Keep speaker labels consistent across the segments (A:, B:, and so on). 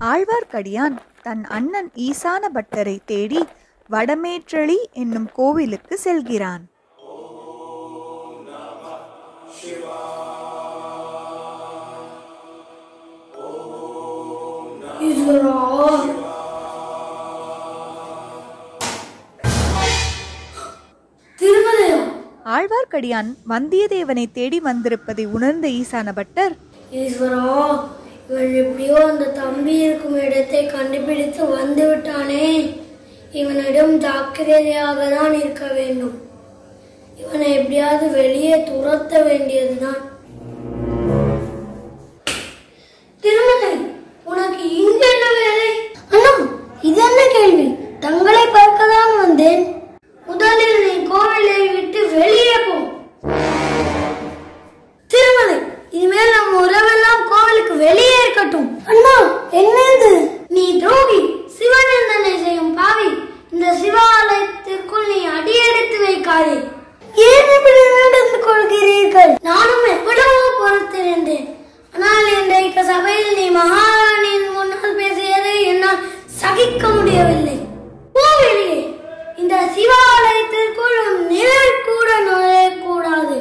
A: ஆழ்வார்க்கடியான் தன் அண்ணன் ஈசான பட்டரை தேடி வடமேற்றளி என்னும் கோவிலுக்கு செல்கிறான்
B: ஈஸ்வரா திருமலையா
A: ஆழ்வார்க்கடியான் வந்தியத்தேவனை தேடி வந்திருப்பதை உணர்ந்த ஈசான பட்டர்
B: ஈஸ்வரா இவன் எப்படியோ அந்த தம்பி இருக்கும் இடத்தை கண்டுபிடித்து வந்து விட்டானே இவனிடம் ஜாக்கிரதையாக தான் இருக்க வேண்டும் இவனை எப்படியாவது வெளியே துரத்த வேண்டியதுதான் திருமலை உனக்கு இங்க என்ன வேலை அண்ணா இது என்ன கேள்வி தங்களை பார்க்கதான் வந்தேன் முதலில் நீ கோவிலை விட்டு வெளியே போ திருமலை இனிமேல் நம்ம உறவெல்லாம் கோவிலுக்கு வெளியே இருக்கட்டும் அண்ணா என்னது நீ துரோகி சிவநிந்தனை செய்யும் பாவி இந்த சிவாலயத்திற்குள் நீ அடியெடுத்து வைக்காதே ஏன் இப்படி நடந்து கொள்கிறீர்கள் நானும் எவ்வளவோ பொறுத்திருந்தேன் ஆனால் இன்றைக்கு சபையில் நீ மகாராணியின் முன்னால் பேசியதை என்னால் சகிக்க முடியவில்லை போ வெளியே இந்த சிவாலயத்திற்குள் உன் நிழல் கூட நுழையக்கூடாது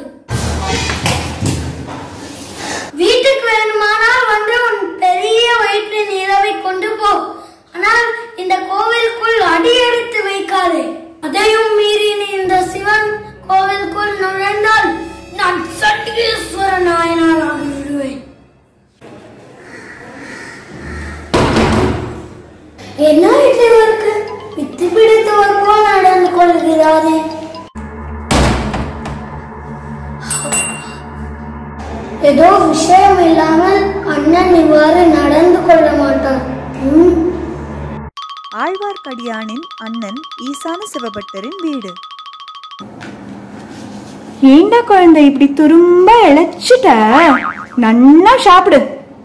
B: வீட்டுக்கு வேணுமானால் வந்து உன் பெரிய வயிற்று நிலவை கொண்டு போ ஆனால் இந்த கோவிலுக்குள் அடி எடுத்து வைக்காதே அதையும் மீறி நீ இந்த சிவன் கோவிலுக்குள் நுழைந்தால் நான் சட்டீஸ்வர நாயனார் ஆகிவிடுவேன் என்ன இவருக்கு வித்து பிடித்தவர் போல் நடந்து கொள்கிறாரே ஏதோ விஷயம் இல்லாமல் அண்ணன் இவ்வாறு நடந்து கொள்ள மாட்டார் ம்,
A: ஆழ்வார்க்கடியானின் அண்ணன் ஈசான சிவபட்டரின் வீடு
C: ஏண்டா குழந்தை இப்படி துரும்ப இழைச்சிட்ட நன்னா சாப்பிடு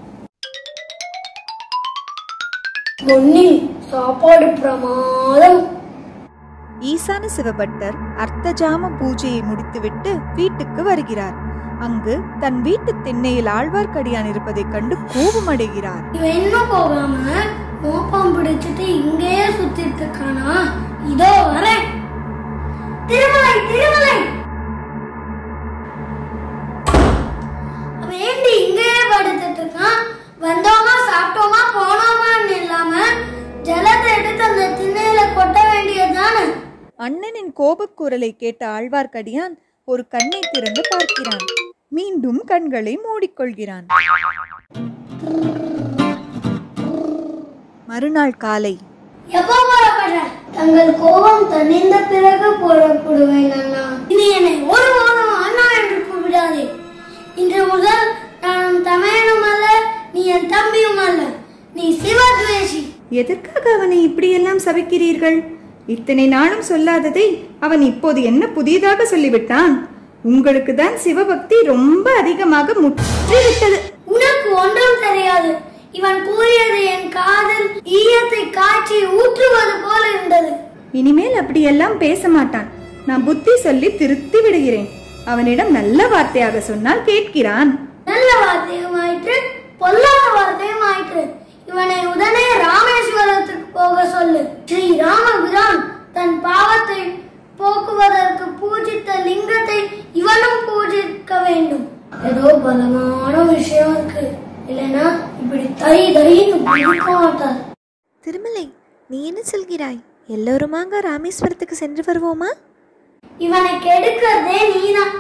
B: பொன்னி சாப்பாடு பிரமாதம்
A: ஈசான சிவபட்டர் அர்த்தஜாம பூஜையை முடித்துவிட்டு வீட்டுக்கு வருகிறார் அங்கு தன் வீட்டு திண்ணையில் ஆழ்வார்க்கடியான் இருப்பதைக் கண்டு கோபமடைகிறார்
B: இவன் இன்னும் போகாம மோப்பம் பிடிச்சிட்டு இங்கேயே சுத்திட்டு இருக்கானா இதோ வரேன் திருமலை திருமலை அவன் ஏண்டி இங்கேயே படுத்துட்டு இருக்கான் வந்தோமா சாப்பிட்டோமா போனோமான்னு இல்லாம ஜலத்தை எடுத்து அந்த திண்ணையில கொட்ட வேண்டியதுதானே
A: அண்ணனின் கோபக்குரலை கேட்ட ஆழ்வார்க்கடியான் ஒரு கண்ணை திறந்து பார்க்கிறான் மீண்டும் கண்களை மூடிக்கொள்கிறான் மறுநாள் காலை
B: எப்போ புறப்படுற தங்கள் கோபம் தணிந்த பிறகு புறப்படுவேன் அண்ணா இனி என்னை ஒருபோதும் அண்ணா என்று கூப்பிடாதே இன்று முதல் நான் உன் தமையனும் அல்ல நீ என் தம்பியும் அல்ல நீ சிவத்வேஷி
C: எதற்காக அவனை இப்படியெல்லாம் சபிக்கிறீர்கள் இத்தனை நாளும் சொல்லாததை அவன் இப்போது என்ன புதியதாக சொல்லிவிட்டான் உங்களுக்கு தான் சிவபக்தி ரொம்ப அதிகமாக முற்றிவிட்டது
B: உனக்கு ஒன்றும் தெரியாது இவன் கூறியது என் காதில் ஈயத்தை காய்ச்சி ஊற்றுவது போல இருந்தது
C: இனிமேல் அப்படியெல்லாம் பேச மாட்டான் நான் புத்தி சொல்லி திருத்தி விடுகிறேன் அவனிடம் நல்ல வார்த்தையாக சொன்னால் கேட்கிறான்
B: நல்ல வார்த்தையும் ஆயிற்று பொல்லாத வார்த்தையும் ஆயிற்று இவனை உடனே ராமேஸ்வரத்துக்கு போக சொல்லு ஸ்ரீ ராமபிரான் தன் பாவத்தை போக்குவதற்கு பூஜித்த லிங்கத்தை இவனும் பூஜிக்க வேண்டும் ஏதோ பலமான விஷயம் இருக்கு இல்லைன்னா இப்படி தை தைன்னு பிடிக்க மாட்டார்
D: திருமலை நீ என்ன சொல்கிறாய் எல்லோருமாக ராமேஸ்வரத்துக்கு சென்று வருவோமா
B: இவனை கெடுக்கிறதே நீதான்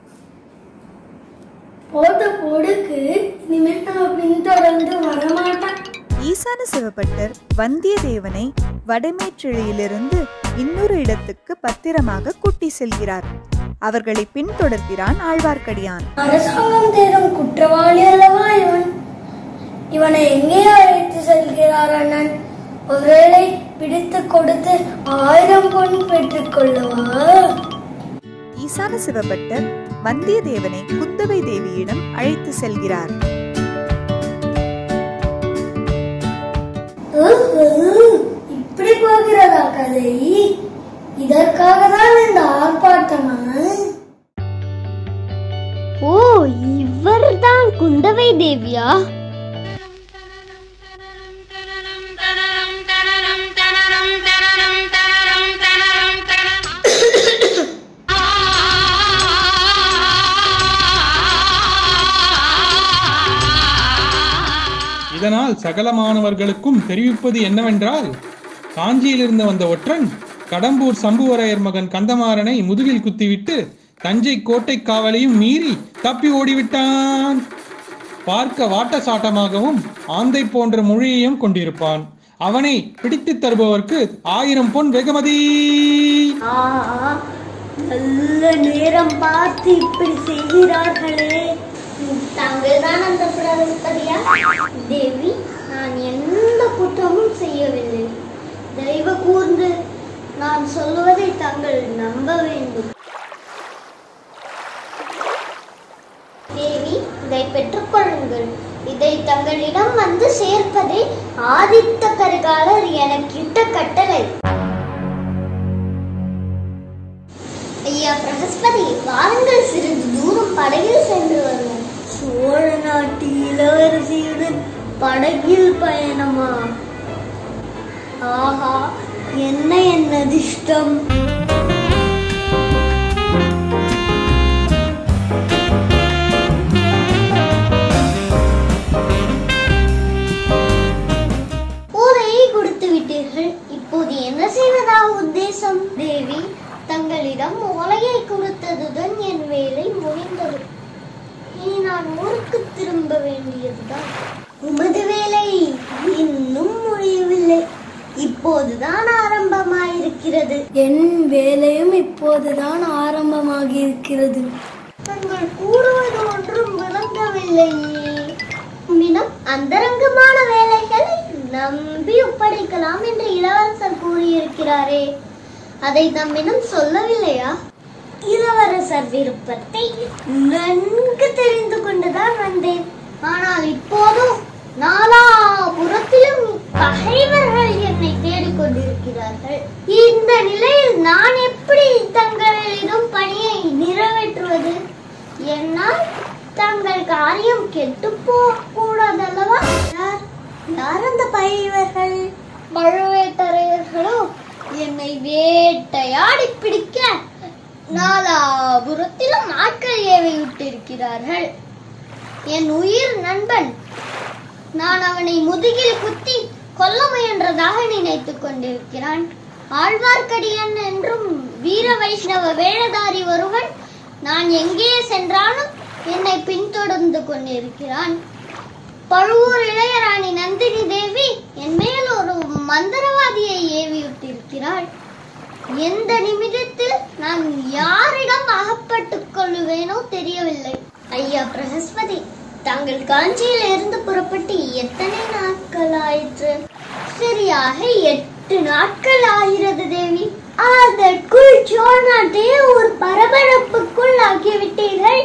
B: போட்ட பொடுக்கு இனிமேல் நம்ம பின்தொடர்ந்து வரமாட்டான்
A: ஈசான சிவபட்டர் வந்தியத்தேவனை வடமேற்றிழியிலிருந்து இன்னொரு இடத்துக்கு பத்திரமாக கூட்டி செல்கிறார் அவர்களை பின்தொடர்கிறான் ஆழ்வார்க்கடியான்
B: அரசாங்கம் தேடும் குற்றவாளி அல்லவா இவன் இவனை எங்கே அழைத்து செல்கிறார் அண்ணன் ஒருவேளை பிடித்து கொடுத்து ஆயிரம் பொன் பெற்றுக் கொள்ளவா
A: ஈசான சிவபட்டர் வந்தியத்தேவனை குந்தவை தேவியிடம் அழைத்து செல்கிறார்
B: ஓஹோ, இப்படி போகிறதா கதை இதற்காக தான் இந்த ஆர்ப்பாட்டமா
E: ஓ இவர்தான் குந்தவை தேவியா இதனால் சகல மாணவர்களுக்கும் தெரிவிப்பது என்னவென்றால் காஞ்சியிலிருந்து வந்த ஒற்றன் கடம்பூர் சம்புவரையர் மகன் கந்தமாறனை முதுகில் குத்திவிட்டு தஞ்சை கோட்டை காவலையும் மீறி தப்பி ஓடிவிட்டான் பார்க்க வாட்ட சாட்டமாகவும் ஆந்தை போன்ற மொழியையும் கொண்டிருப்பான் அவனை பிடித்துத் தருபவர்க்கு ஆயிரம் பொன் வெகுமதி
B: ஆஹா நல்ல நேரம் பார்த்து இப்படி செய்கிறார்களே தாங்கள் தான் அந்த பிரகஸ்பதியா தேவி நான் எந்த குற்றமும் செய்யவில்லை தெய்வ கூர்ந்து நான் சொல்லுவதை தாங்கள் நம்ப வேண்டும் தேவி இதை பெற்றுக்கொள்ளுங்கள் இதை தங்களிடம் வந்து சேர்ப்பதே ஆதித்த கரிகாலர் எனக்கிட்ட கட்டளை ஐயா பிரகஸ்பதி வாருங்கள் சிறிது தூரம் படகில் சென்று வருவோம் சோழ நாட்டு இளவரசியுடன் படகில் பயணமா ஆஹா என்ன என் அதிர்ஷ்டம் ஊரையை கொடுத்து விட்டீர்கள் இப்போது என்ன செய்வதாக உத்தேசம் தேவி தங்களிடம் ஓலையை கொடுத்ததுடன் என் வேலை முடிந்தது இனி நான் ஊருக்கு திரும்ப வேண்டியதுதான் உமது வேலை இன்னும் முடியவில்லை இப்போதுதான் ஆரம்பமாயிருக்கிறது என் வேலையும் இப்போதுதான் ஆரம்பமாகி இருக்கிறது தங்கள் கூறுவது ஒன்றும் விளங்கவில்லையே மினம் அந்தரங்கமான வேலைகளை நம்பி ஒப்படைக்கலாம் என்று இளவரசர் கூறியிருக்கிறாரே அதை தம்மிடம் சொல்லவில்லையா இளவரசர் விருப்பத்தை நன்கு தெரிந்து கொண்டுதான் வந்தேன் ஆனால் இப்போதும் நாலாபுரத்திலும் பகைவர்கள் என்னை தேடிக் கொண்டிருக்கிறார்கள் இந்த நிலையில் நான் எப்படி தங்களிடம் பணியை நிறைவேற்றுவது என்னால் தங்கள் காரியம் கெட்டு கூடாதல்லவா யார் யார் அந்த பகைவர்கள் பழுவேட்டரையர்களோ என்னை வேட்டையாடி பிடிக்க நாலாபுரத்திலும் ஆட்கள் ஏவி விட்டிருக்கிறார்கள் என் உயிர் நண்பன் நான் அவனை முதுகில் குத்தி கொல்ல முயன்றதாக நினைத்துக் கொண்டிருக்கிறான் ஆழ்வார்க்கடியன் என்றும் வீர வைஷ்ணவ வேடதாரி ஒருவன் நான் எங்கே சென்றாலும் என்னை பின்தொடர்ந்து கொண்டிருக்கிறான் பழுவூர் இளையராணி நந்தினி தேவி என் மேல் ஒரு மந்திரவாதியை ஏவிவிட்டிருக்கிறாள் எந்த நிமிடத்தில் நான் யாரிடம் அகப்பட்டுக் கொள்ளுவேனோ தெரியவில்லை ஐயா பிரகஸ்பதி தாங்கள் காஞ்சியில் இருந்து புறப்பட்டு எத்தனை நாட்கள் ஆயிற்று சரியாக எட்டு நாட்கள் ஆகிறது தேவி அதற்குள் சோழ நாட்டையே ஒரு பரபரப்புக்குள் ஆக்கிவிட்டீர்கள்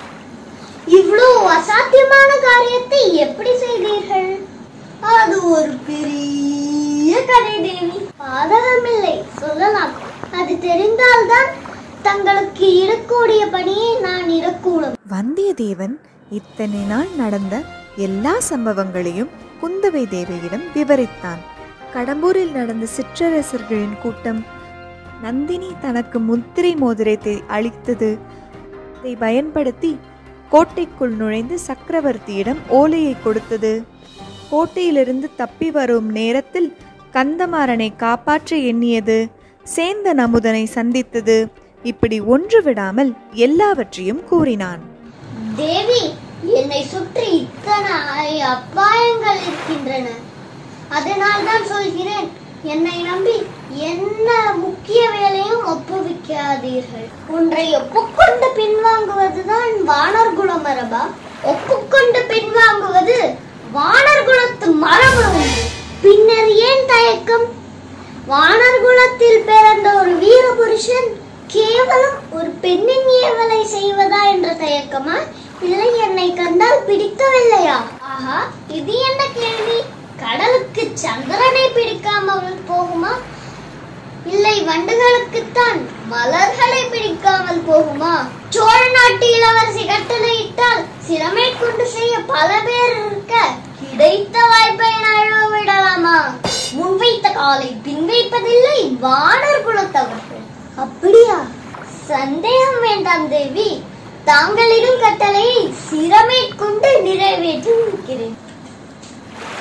B: இவ்வளவு அசாத்தியமான காரியத்தை எப்படி செய்தீர்கள் அது ஒரு பெரிய கதை தேவி பாதகமில்லை சொல்லலாம் அது தெரிந்தால்தான் தங்களுக்கு இடக்கூடிய பணியை நான் இடக்கூடும்
A: வந்தியத்தேவன் இத்தனை நாள் நடந்த எல்லா சம்பவங்களையும் குந்தவை தேவியிடம் விவரித்தான் கடம்பூரில் நடந்த சிற்றரசர்களின் கூட்டம் நந்தினி தனக்கு முத்திரை மோதிரத்தை அளித்தது அதை பயன்படுத்தி கோட்டைக்குள் நுழைந்து சக்கரவர்த்தியிடம் ஓலையை கொடுத்தது கோட்டையிலிருந்து தப்பி வரும் நேரத்தில் கந்தமாறனை காப்பாற்ற எண்ணியது சேந்தன் அமுதனை சந்தித்தது இப்படி ஒன்று விடாமல் எல்லாவற்றையும் கூறினான்
B: தேவி என்னை சுற்றி இத்தனை அபாயங்கள் இருக்கின்றன அதனால் தான் சொல்கிறேன் என்னை நம்பி என்ன முக்கிய வேலையும் ஒப்புவிக்காதீர்கள் ஒன்றை ஒப்புக்கொண்டு பின்வாங்குவதுதான் வானர் குல மரபா ஒப்புக்கொண்டு பின்வாங்குவது வானர் குலத்து மரபு ஒன்று. பின்னர் ஏன் தயக்கம் வானர் குலத்தில் பிறந்த ஒரு வீர புருஷன் கேவலம் ஒரு பெண்ணின் ஏவலை செய்வதா என்ற தயக்கமா இல்லை என்னை கண்டால் பிடிக்கவில்லையா ஆஹா இது என்ன கேள்வி கடலுக்கு சந்திரனை பிடிக்காமல் போகுமா இல்லை வண்டுகளுக்குத்தான் மலர்களை பிடிக்காமல் போகுமா சோழ நாட்டு இளவரசி கட்டளையிட்டால் சிரமை கொண்டு செய்ய பல பேர் இருக்க கிடைத்த வாய்ப்பை நழுவ விடலாமா முன்வைத்த காலை பின் வைப்பதில்லை வானர் குலத்தவர்கள் அப்படியா சந்தேகம் வேண்டாம் தேவி தாங்களிடம் கட்டளையை சிரமேற்கொண்டு நிறைவேற்றி இருக்கிறேன்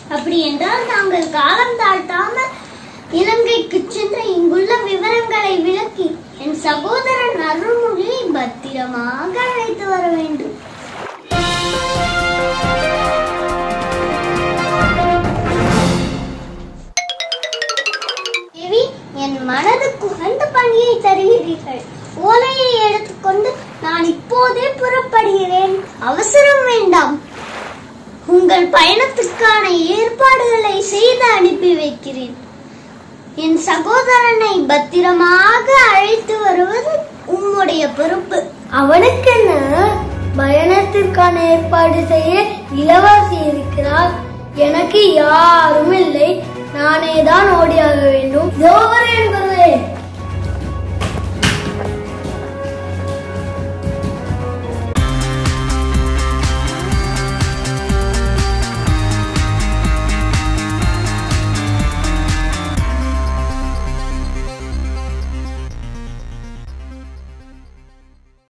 B: அப்படி என்றால் தாங்கள் காலம் தாழ்த்தாமல் இலங்கைக்கு சென்று இங்குள்ள விவரங்களை விளக்கி என் சகோதரன் அருள்மொழியை பத்திரமாக அழைத்து வர வேண்டும் தேவி என் மனதுக்கு உகந்த பணியை தருகிறீர்கள் ஓலையை எடுத்துக்கொண்டு நான் இப்போதே புறப்படுகிறேன் அவசரம் வேண்டாம் உங்கள் பயணத்துக்கான ஏற்பாடுகளை செய்து அனுப்பி வைக்கிறேன் என் சகோதரனை பத்திரமாக அழைத்து வருவது உம்முடைய பொறுப்பு அவனுக்கு என்ன பயணத்திற்கான ஏற்பாடு செய்ய இளவரசி இருக்கிறார் எனக்கு யாரும் இல்லை நானே தான் ஓடியாக வேண்டும் தேவர் என்பது